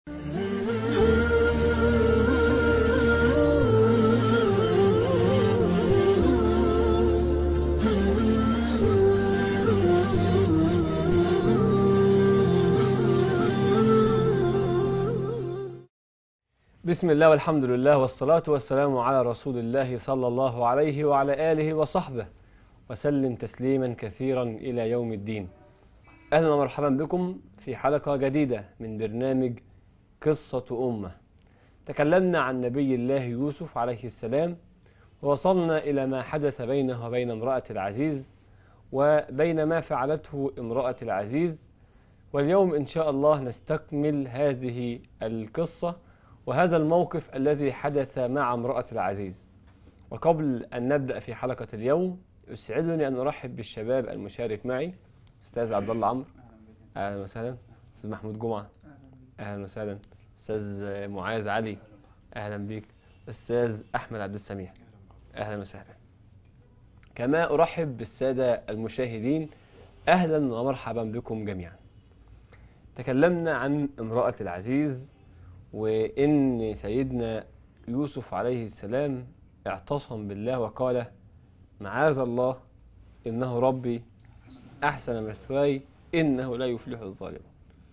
بسم الله والحمد لله والصلاة والسلام على رسول الله صلى الله عليه وعلى آله وصحبه وسلم تسليما كثيرا إلى يوم الدين أهلا ومرحبا بكم في حلقة جديدة من برنامج قصة أمة تكلمنا عن نبي الله يوسف عليه السلام ووصلنا إلى ما حدث بينه وبين امرأة العزيز وبين ما فعلته امرأة العزيز واليوم إن شاء الله نستكمل هذه القصة وهذا الموقف الذي حدث مع امرأة العزيز وقبل أن نبدأ في حلقة اليوم يسعدني أن أرحب بالشباب المشارك معي أستاذ عبد الله عمرو أهلا وسهلا أستاذ محمود جمعة أهلا وسهلا أستاذ معاذ علي أهلا بك أستاذ أحمد عبد السميع أهلا وسهلا كما أرحب بالسادة المشاهدين أهلا ومرحبا بكم جميعا تكلمنا عن امرأة العزيز وإن سيدنا يوسف عليه السلام اعتصم بالله وقال معاذ الله إنه ربي أحسن مثواي إنه لا يفلح الظالمون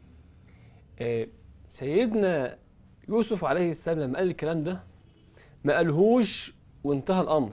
سيدنا يوسف عليه السلام لما قال الكلام ده ما قالهوش وانتهى الأمر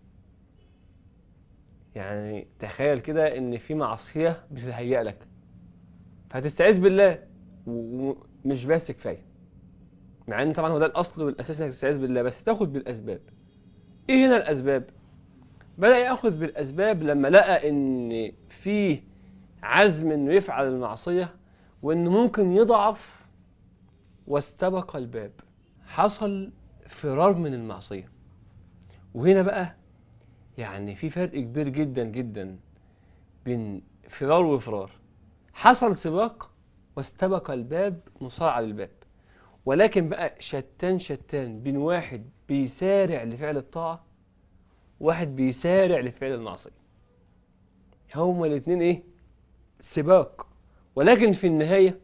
يعني تخيل كده ان في معصية بتتهيأ لك فهتستعيذ بالله ومش بس كفايه مع ان طبعا هو ده الاصل والاساس انك تستعيذ بالله بس تاخد بالاسباب ايه هنا الاسباب بدا ياخذ بالاسباب لما لقى ان فيه عزم انه يفعل المعصيه وانه ممكن يضعف واستبق الباب حصل فرار من المعصيه وهنا بقى يعني في فرق كبير جدا جدا بين فرار وفرار حصل سباق واستبق الباب مصارعه للباب ولكن بقى شتان شتان بين واحد بيسارع لفعل الطاعة واحد بيسارع لفعل المعصية هما الاثنين ايه سباق ولكن في النهاية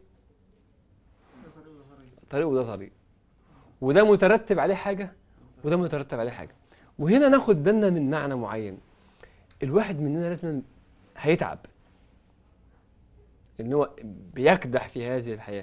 طريق وده طريق وده مترتب عليه حاجة وده مترتب عليه حاجة وهنا ناخد بالنا من معنى معين الواحد مننا لازم هيتعب ان هو بيكدح في هذه الحياه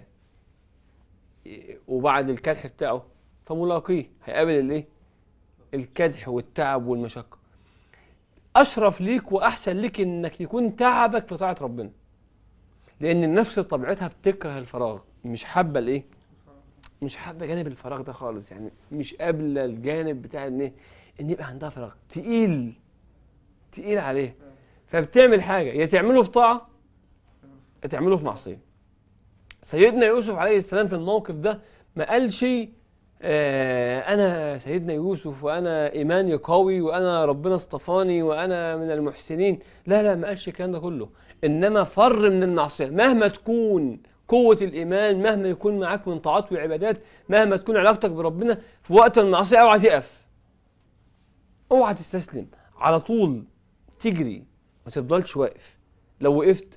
وبعد الكدح بتاعه فملاقيه هيقابل الايه الكدح والتعب والمشقة اشرف ليك واحسن ليك انك يكون تعبك في طاعة ربنا لان النفس طبيعتها بتكره الفراغ مش حابة الايه مش حابة جانب الفراغ ده خالص يعني مش قابلة الجانب بتاع ان ان يبقى عندها فراغ تقيل تقيل عليه فبتعمل حاجة يا تعمله في طاعة يا تعمله في معصية سيدنا يوسف عليه السلام في الموقف ده ما قالش آه انا سيدنا يوسف وانا ايماني قوي وانا ربنا اصطفاني وانا من المحسنين لا لا ما قالش الكلام ده كله انما فر من المعصيه مهما تكون قوة الإيمان مهما يكون معاك من طاعات وعبادات مهما تكون علاقتك بربنا في وقت المعصية اوعى تقف اوعى تستسلم على طول تجري ما تفضلش واقف لو وقفت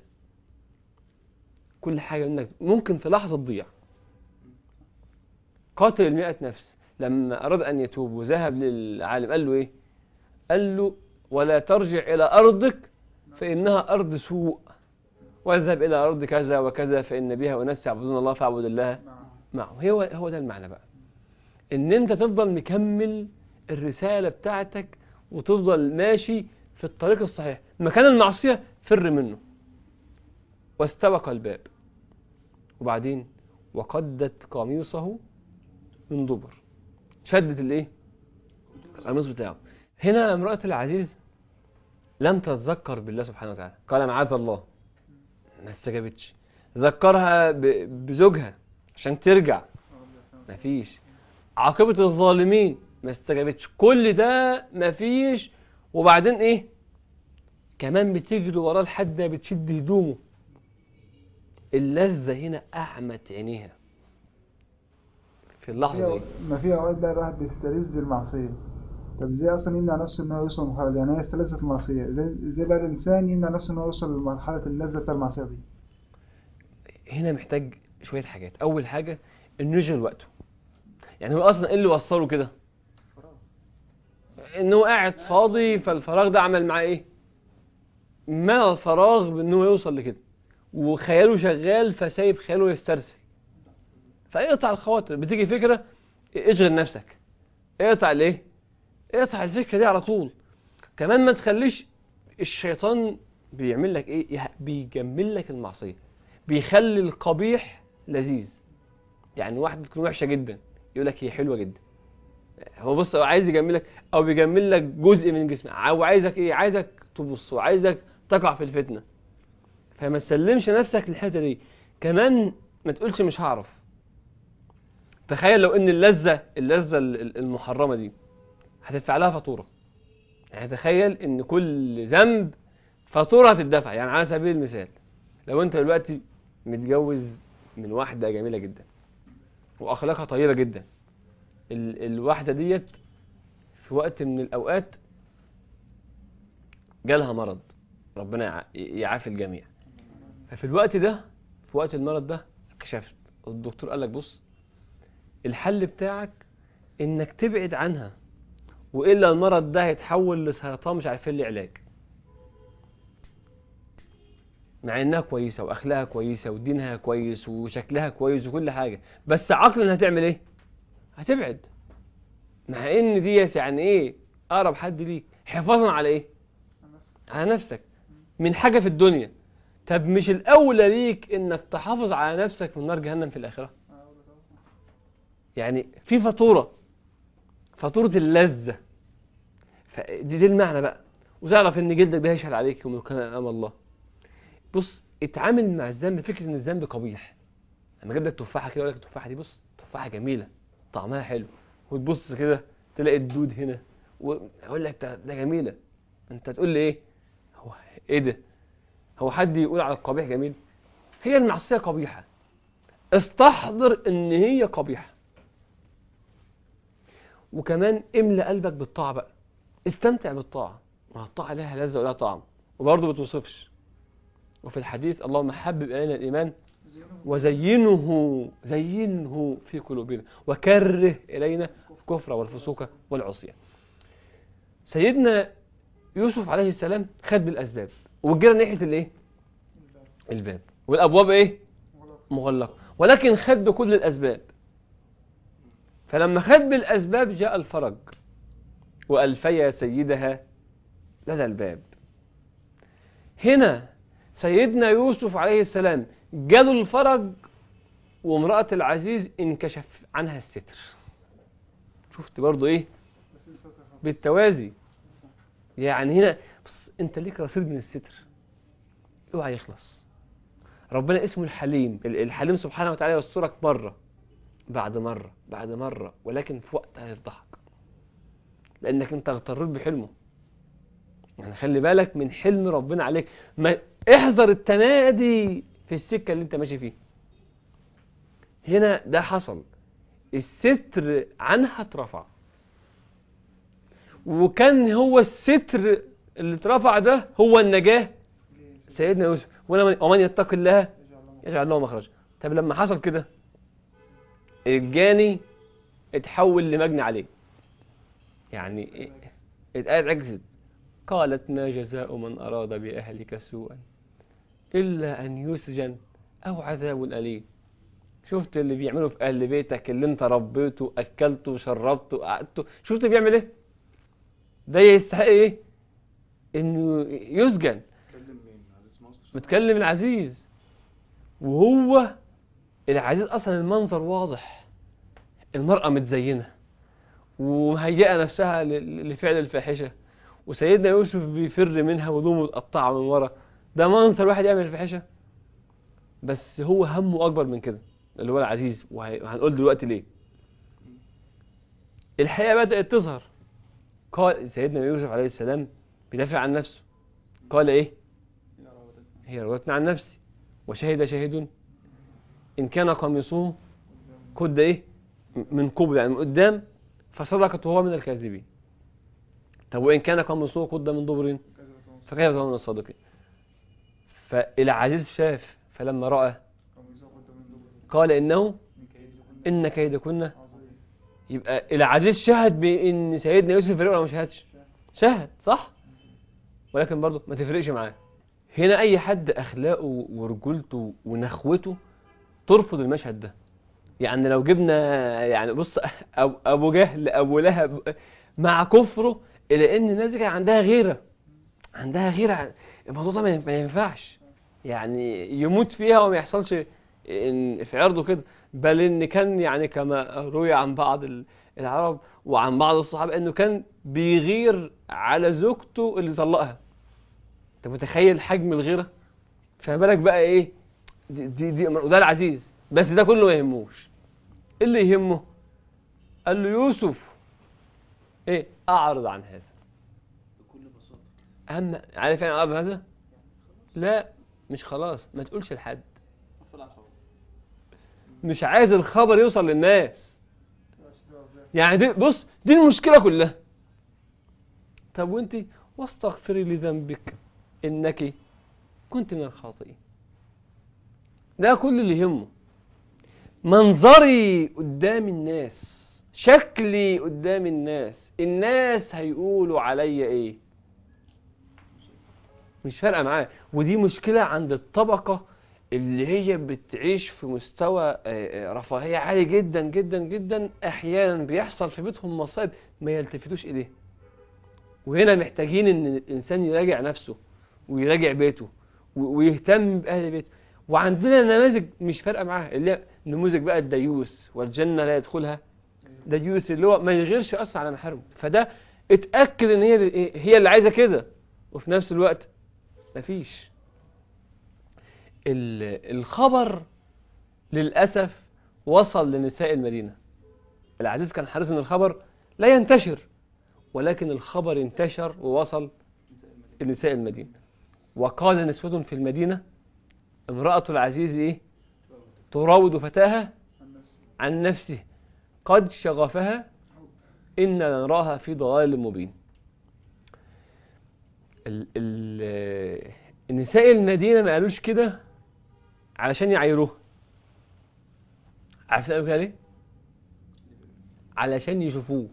كل حاجة منك ممكن في لحظة تضيع قاتل المئة نفس لما أراد أن يتوب وذهب للعالم قال له إيه قال له ولا ترجع إلى أرضك فإنها أرض سوء واذهب إلى أرض كذا وكذا فإن بها أناس يعبدون الله فاعبد الله معه هو هو ده المعنى بقى إن أنت تفضل مكمل الرسالة بتاعتك وتفضل ماشي في الطريق الصحيح مكان المعصية فر منه واستبق الباب وبعدين وقدت قميصه من دبر شدت الايه القميص بتاعه هنا امرأة العزيز لم تتذكر بالله سبحانه وتعالى قال معاذ الله ما استجابتش ذكرها بزوجها عشان ترجع مفيش عاقبة الظالمين ما استجابتش كل ده مفيش وبعدين ايه كمان بتجري وراه لحد ما بتشد هدومه اللذة هنا أعمت عينيها في اللحظة دي ما في اوقات بقى الواحد بيستلذ بالمعصيه طب ازاي اصلا يمنع نفسه ان هو يوصل لمرحله يعني هي استلذت المعصيه ازاي ازاي بقى الانسان يمنع نفسه ان هو يوصل لمرحله اللذه بتاع المعصيه دي هنا محتاج شوية حاجات أول حاجة انه يشغل وقته يعني هو اصلا ايه اللي وصله كده ان هو قاعد فاضي فالفراغ ده عمل معاه ايه ملى الفراغ بان هو يوصل لكده وخياله شغال فسايب خياله يسترسل فاقطع الخواطر بتيجي فكره اشغل نفسك اقطع الايه اقطع الفكره دي على طول كمان ما تخليش الشيطان بيعمل لك ايه يه- بيجمل لك المعصيه بيخلي القبيح لذيذ يعني واحده تكون وحشه جدا يقول لك هي حلوه جدا هو بص هو عايز يجملك او بيجمل لك جزء من جسمك او عايزك ايه عايزك تبص وعايزك تقع في الفتنه فما تسلمش نفسك للحته دي كمان ما تقولش مش هعرف تخيل لو ان اللذه اللذه ال- ال- المحرمه دي هتدفع لها فاتوره يعني تخيل ان كل ذنب فاتوره هتدفع يعني على سبيل المثال لو انت دلوقتي متجوز من واحده جميله جدا واخلاقها طيبه جدا ال الواحده ديت في وقت من الاوقات جالها مرض ربنا يع- يعافي الجميع ففي الوقت ده في وقت المرض ده اكتشفت الدكتور قال لك بص الحل بتاعك انك تبعد عنها والا المرض ده هيتحول لسرطان مش عارفين ليه علاج مع انها كويسه واخلاقها كويسه ودينها كويس وشكلها كويس وكل حاجه بس عقلا هتعمل ايه هتبعد مع ان ديت يعني ايه اقرب حد ليك حفاظا على ايه على نفسك من حاجه في الدنيا طب مش الاولى ليك انك تحافظ على نفسك من نار جهنم في الاخره يعني في فاتوره فاتوره اللذه فدي دي المعنى بقى وتعرف ان جلدك ده هيشهد عليك يوم القيامه امام الله بص اتعامل مع الذنب فكره ان الذنب قبيح لما اجيب لك تفاحه كده اقول لك التفاحه دي بص تفاحه جميله طعمها حلو وتبص كده تلاقي الدود هنا واقول لك ده ده جميله انت تقول لي ايه هو ايه ده هو حد يقول على القبيح جميل هي المعصيه قبيحه استحضر ان هي قبيحه وكمان املى قلبك بالطاعه بقى استمتع بالطاعه ما الطاعه لها لذه ولها طعم وبرضه ما توصفش وفي الحديث اللهم حبب الينا الايمان وزينه زينه في قلوبنا وكره الينا الكفر والفسوق والعصيان سيدنا يوسف عليه السلام خد بالاسباب وجرى ناحيه الايه الباب والابواب ايه مغلقه ولكن خد بكل الاسباب فلما خد بالاسباب جاء الفرج والفيا سيدها لدى الباب هنا سيدنا يوسف عليه السلام جاله الفرج وامرأة العزيز انكشف عنها الستر شفت برضو ايه بالتوازي يعني هنا بص انت ليك رصيد من الستر اوعى يخلص ربنا اسمه الحليم ال- الحليم سبحانه وتعالى يسترك مرة بعد مرة بعد مرة ولكن في وقت هيفضحك لانك انت اغتريت بحلمه يعني خلي بالك من حلم ربنا عليك ما احذر التمادي في السكة اللي انت ماشي فيها هنا ده حصل الستر عنها اترفع وكان هو الستر اللي اترفع ده هو النجاة سيدنا يوسف ومن ومن يتق الله يجعل له مخرجا طب لما حصل كده الجاني اتحول لمجني عليه يعني إيه؟ اتقالت عجزت قالت ما جزاء من أراد بأهلك سوءا إلا أن يسجن أو عذاب أليم شفت اللي بيعمله في أهل بيتك اللي انت ربيته أكلته وشربته قعدته شفت بيعمل ايه ده يستحق ايه انه يسجن بتكلم مين عزيز مصر بتكلم العزيز وهو العزيز اصلا المنظر واضح المرأة متزينة ومهيئة نفسها ل- لفعل الفاحشة وسيدنا يوسف بيفر منها وهدومه متقطعة من ورا ده منظر واحد يعمل الفاحشة بس هو همه أكبر من كده اللي هو العزيز وهي- وهنقول دلوقتي ليه الحقيقة بدأت تظهر قال سيدنا يوسف عليه السلام بيدافع عن نفسه قال ايه يا راودتنا هي راودتني عن نفسي وشهد شاهد إن كان قميصه قد إيه من قبل يعني من قدام فصدقت وهو من الكاذبين طب وإن كان قميصه قد من دبر فكيف هو من الصادقين فالعزيز شاف فلما رأى قال إنه إن كيدكن يبقى العزيز شهد بإن سيدنا يوسف فريق ولا ما شهدش شهد صح ولكن برضه ما تفرقش معاه هنا أي حد أخلاقه ورجولته ونخوته ترفض المشهد ده يعني لو جبنا يعني بص أب- أبو جهل أبو لهب مع كفره إلى إن الناس دي كان عندها غيرة عندها غيرة عن- الموضوع ده ما ين- ما ينفعش يعني يموت فيها وما يحصلش إن في عرضه كده بل ان كان يعني كما روي عن بعض ال- العرب وعن بعض الصحابه انه كان بيغير على زوجته اللي طلقها انت متخيل حجم الغيره فما بالك بقى ايه دي دي, دي وده العزيز بس ده كله ما يهموش إيه اللي يهمه قال له يوسف ايه اعرض عن هذا بكل بساطة اهم عارف يعني اعرض عن هذا لا مش خلاص ما تقولش لحد قفل على الحوار مش عايز الخبر يوصل للناس يعني دي بص دي المشكلة كلها طب وانت واستغفري لذنبك انك كنت من الخاطئين ده كل اللي يهمه منظري قدام الناس شكلي قدام الناس الناس هيقولوا عليا ايه مش فارقه معاه ودي مشكله عند الطبقه اللي هي بتعيش في مستوى آه، آه، رفاهيه عالي جدا جدا جدا احيانا بيحصل في بيتهم مصائب ما يلتفتوش اليه وهنا محتاجين ان الانسان يراجع نفسه ويراجع بيته و- ويهتم باهل بيته وعندنا نماذج مش فارقه معاه اللي هي نموذج بقى الديوس والجنه لا يدخلها ديوس اللي هو ما يغيرش اصلا على محارمه فده اتاكد ان هي اللي- هي اللي عايزه كده وفي نفس الوقت مفيش ال- الخبر للأسف وصل لنساء المدينة العزيز كان حريص ان الخبر لا ينتشر ولكن الخبر انتشر ووصل لنساء المدينة وقال نسوة في المدينة امرأة العزيز ايه تراود فتاها عن نفسه قد شغفها إن لنراها في ضلال مبين ال ال النساء المدينة ما قالوش كده علشان يعايروها عارفين قالوا كده ليه؟ علشان يشوفوه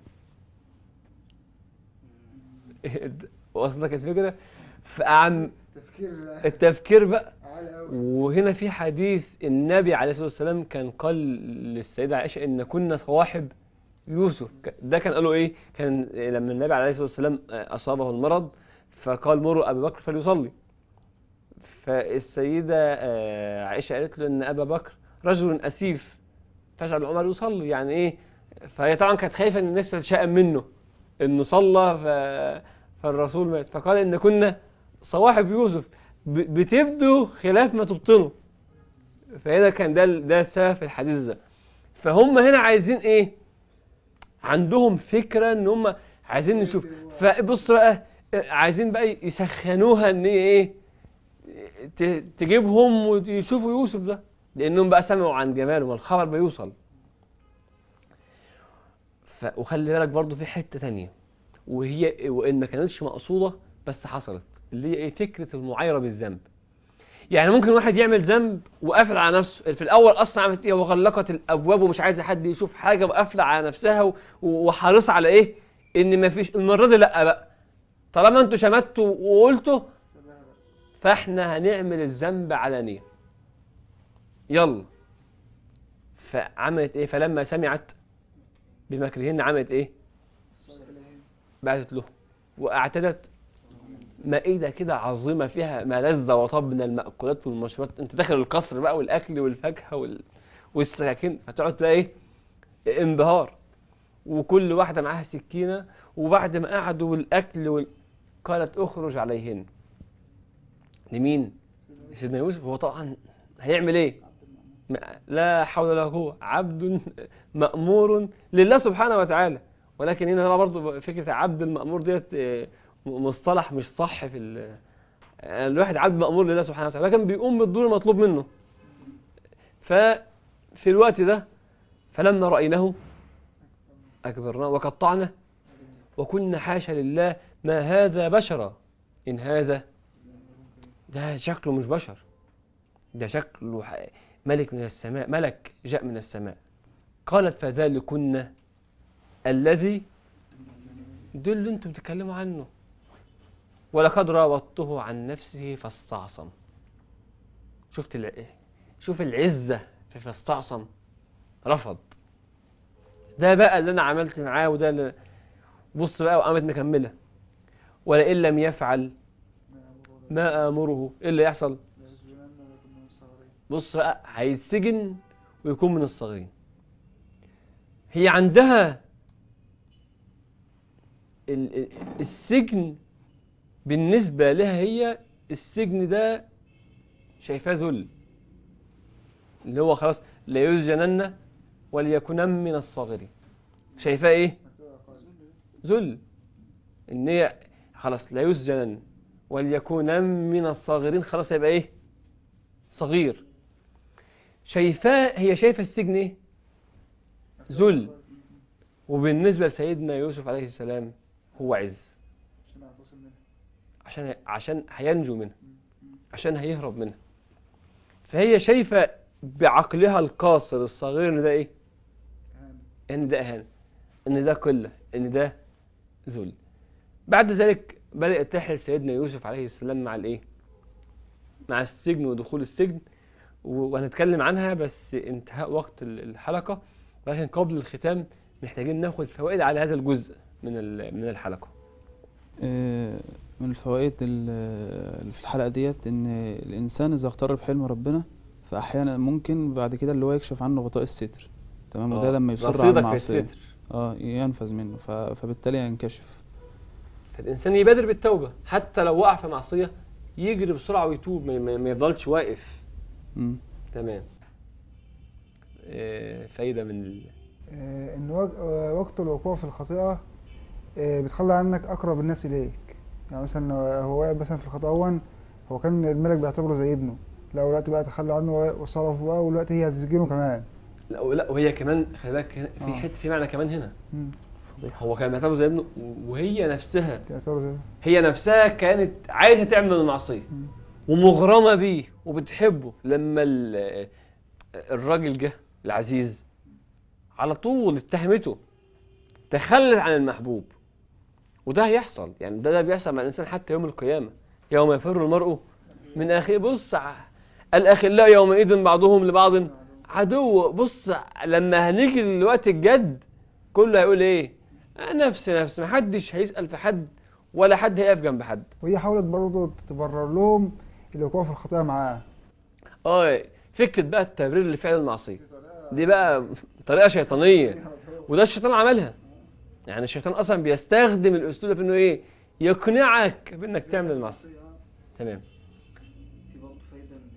وصلك الفكرة فأعم تفكير التفكير بقى عالي قوي وهنا في حديث النبي عليه الصلاة والسلام كان قال للسيدة عائشة إن كنا صواحب يوسف ده كان قالوا إيه كان لما النبي عليه الصلاة والسلام أصابه المرض فقال مروا أبي بكر فليصلي فالسيدة آه، عائشة قالت له إن أبا بكر رجل أسيف فاجعل عمر يصلي يعني إيه فهي طبعا كانت خايفة إن الناس تتشائم منه إنه صلى ف... فالرسول مات فقال إن كنا صواحب يوسف ب- بتبدو خلاف ما تبطنه فهنا كان ده ده السبب في الحديث ده فهم هنا عايزين ايه عندهم فكرة ان هم عايزين نشوف فبص بقى عايزين بقى يسخنوها ان هي ايه ت- تجيبهم ويشوفوا يوسف ده لانهم بقى سمعوا عن جماله والخبر بيوصل ف... وخلي بالك برضو في حتة تانية وهي وان ما كانتش مقصودة بس حصلت اللي هي ايه فكرة المعايرة بالذنب يعني ممكن واحد يعمل ذنب وقافل على نفسه في الاول اصلا عملت ايه وغلقت الابواب ومش عايزه حد يشوف حاجه وقافله على نفسها و- وحريصه على ايه ان ما فيش المره دي لا بقى طالما انتوا شمتوا وقلتوا فاحنا هنعمل الذنب علانيه يلا فعملت ايه فلما سمعت بمكرهن عملت ايه بعتت له واعتدت مائدة كده عظيمة فيها ما لذ وطاب من المأكولات والمشروبات انت داخل القصر بقى والأكل والفاكهة وال... والسكاكين فتقعد تلاقي ايه انبهار وكل واحدة معاها سكينة وبعد ما قعدوا والأكل وال... قالت اخرج عليهن لمين؟ سيدنا يوسف هو طبعا هيعمل ايه؟ ما- لا حول ولا قوة عبد مأمور لله سبحانه وتعالى ولكن هنا بقى برضه فكرة عبد المأمور ديت آه، مصطلح مش صح في ال- آه، الواحد عبد مأمور لله سبحانه وتعالى لكن بيقوم بالدور المطلوب منه ففي الوقت ده فلما رأيناه أكبرناه وقطعنا وكنا حاشا لله ما هذا بشرا إن هذا ده شكله مش بشر ده شكله ح- ملك من السماء ملك جاء من السماء قالت فذلكن الذي ده اللي انتم بتتكلموا عنه ولقد راودته عن نفسه فاستعصم شفت الع... شوف العزة في فاستعصم رفض ده بقى اللي انا عملت معاه وده اللي بص بقى وقامت مكملة ولئن لم يفعل ما آمره ايه اللي يحصل بص بقى هيتسجن ويكون من الصغيرين هي عندها ال- ال- السجن بالنسبة لها هي السجن ده شايفاه ذل اللي هو خلاص لا يسجنن وليكن من الصاغرين شايفاه ايه ذل ان هي خلاص لا يسجنن وليكن من الصاغرين خلاص هيبقى ايه صغير شايفاه هي شايفه السجن ايه ذل وبالنسبة لسيدنا يوسف عليه السلام هو عز عشان اعتصم منها عشان عشان هينجو منها عشان هيهرب منها فهي شايفة بعقلها القاصر الصغير ان ده ايه اهانة ان ده اهانة ان ده قلة ان ده ذل بعد ذلك بدأت تحل سيدنا يوسف عليه السلام مع الايه مع السجن ودخول السجن و- وهنتكلم عنها بس انتهاء وقت ال- الحلقة ولكن قبل الختام محتاجين ناخد فوائد على هذا الجزء من ال- من الحلقة آه، من الفوائد ال- اللي في الحلقة ديت ان الانسان اذا اغتر بحلم ربنا فاحيانا ممكن بعد كده اللي هو يكشف عنه غطاء الستر تمام وده آه، لما يصر على رصيدك في المعصية الستر. اه ينفذ منه ف... فبالتالي ينكشف فالإنسان يبادر بالتوبة حتى لو وقع في معصية يجري بسرعة ويتوب ما- ما ما يفضلش واقف مم. تمام آه، فايدة من ال... آه، ان وق- آه، وقت الوقوع في الخطيئة آه، بتخلي عنك اقرب الناس اليك يعني مثلا هو واقع مثلا في الخطأ اول هو كان الملك بيعتبره زي ابنه لا دلوقتي بقى تخلى عنه وصرف بقى ودلوقتي هي هتسجنه كمان لا لا وهي كمان خلي بالك هنا- في آه. حته في معنى كمان هنا مم. هو كان بيعتبره زي ابنه وهي نفسها تعتبره زي هي نفسها كانت عايزة تعمل المعصية مم. ومغرمة بيه وبتحبه لما ال- الراجل جه العزيز على طول اتهمته تخلت عن المحبوب وده هيحصل يعني ده ده بيحصل مع الإنسان حتى يوم القيامة يوم يفر المرء من أخيه بص ع- الأخلاء يومئذ بعضهم لبعض عدو بص لما هنيجي لوقت الجد كله هيقول ايه آه، نفس نفس محدش هيسأل في حد ولا حد هيقف جنب حد وهي حاولت برضه تبرر لهم الوقوع في الخطيئة معاه اه فكرة بقى التبرير لفعل المعصية دي بقى طريقة شيطانية وده الشيطان عملها يعني الشيطان اصلا بيستخدم الاسلوب ده في انه ايه يقنعك بانك تعمل المعصية تمام في برضه فايدة ان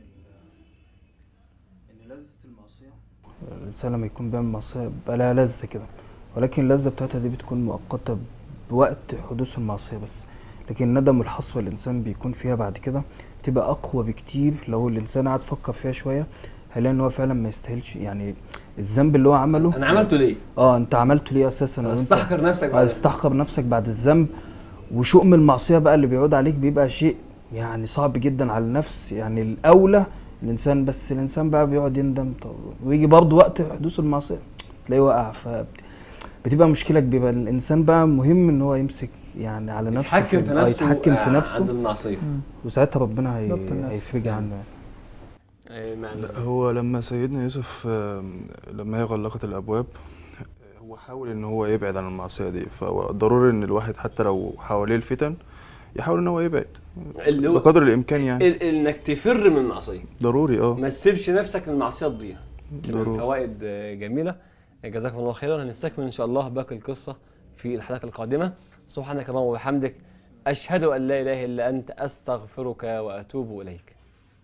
ال- ان لذة المعصية الإنسان لما يكون بيعمل معصية بيبقى لها لذة كده ولكن اللذة بتاعتها دي بتكون مؤقتة بوقت حدوث المعصية بس لكن الندم والحصوة اللي الإنسان بيكون فيها بعد كده بتبقى أقوى بكتير لو الإنسان قعد فكر فيها شوية هيلاقي إن هو فعلا ما يستاهلش يعني الذنب اللي هو عمله انا عملته ليه اه انت عملته ليه اساسا وانت استحقر نفسك اه بعد استحقر نفسك بعد الذنب وشؤم المعصية بقى اللي بيعود عليك بيبقى شيء يعني صعب جدا على النفس يعني الأولى الإنسان بس الإنسان بقى بيقعد يندم طب ويجي برضه وقت حدوث المعصية تلاقيه وقع ف بتبقى مشكلة كبيرة الإنسان بقى مهم إن هو يمسك يعني على نفسه يتحكم في اه نفسه يتحكم في آه، عند نفسه المعصية وساعتها ربنا هي... ضبط النفس. هيفرج عنه آه، معنى لا هو لما سيدنا يوسف آم، لما هي غلقت الابواب هو حاول ان هو يبعد عن المعصيه دي فضروري ان الواحد حتى لو حواليه الفتن يحاول ان هو يبعد اللي هو بقدر الامكان يعني ال- انك تفر من المعصية ضروري اه ما تسيبش نفسك المعصية تضيع ضروري فوائد آه، جميلة جزاكم الله خيرا هنستكمل إن شاء الله باقي القصة في الحلقة القادمة سبحانك اللهم وبحمدك أشهد أن لا إله إلا أنت أستغفرك وأتوب إليك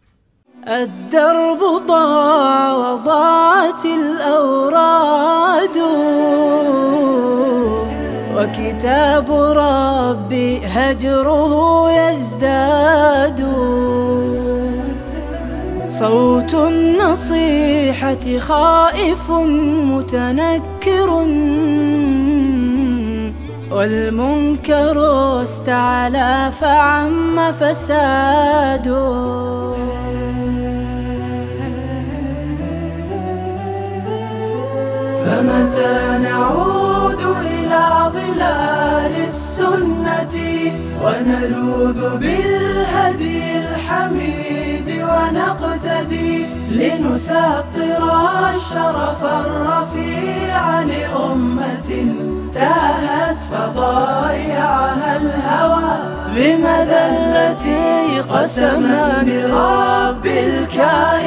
الدرب ضاع وضاعت الأوراد وكتاب ربي هجره يزداد صوت النصيحة خائف متنكر والمنكر استعلى فعم فساد فمتى نعود إلى ظلال السنة ونلوذ بالهدي الحميد ونقتدي لنسطر الشرف الرفيع لأمة تاهت فضايعها الهوى بمذلتي قسما برب الكائنات